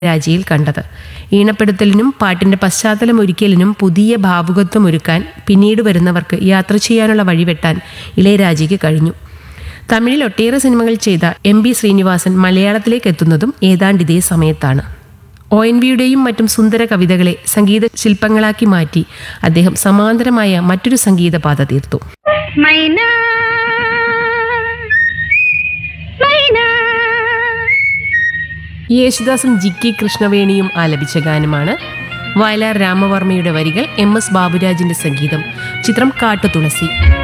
രാജയിൽ കണ്ടത് ഈണപ്പെടുത്തലിനും പാട്ടിന്റെ പശ്ചാത്തലം ഒരുക്കലിനും പുതിയ ഭാവുകത്വം ഒരുക്കാൻ പിന്നീട് വരുന്നവർക്ക് യാത്ര ചെയ്യാനുള്ള വഴിവെട്ടാൻ ഇളയരാജയ്ക്ക് കഴിഞ്ഞു തമിഴിൽ ഒട്ടേറെ സിനിമകൾ ചെയ്ത എം ബി ശ്രീനിവാസൻ മലയാളത്തിലേക്ക് എത്തുന്നതും ഏതാണ്ട് ഇതേ സമയത്താണ് ഒ എൻ വിയുടെയും മറ്റും സുന്ദര കവിതകളെ സംഗീത ശില്പങ്ങളാക്കി മാറ്റി അദ്ദേഹം സമാന്തരമായ മറ്റൊരു സംഗീത പാത തീർത്തു మైనా మైనా യേശുദാസും ജി കെ കൃഷ്ണവേണിയും ആലപിച്ച ഗാനമാണ് വയലാർ രാമവർമ്മയുടെ വരികൾ എം എസ് ബാബുരാജിന്റെ സംഗീതം ചിത്രം കാട്ടുതുളസി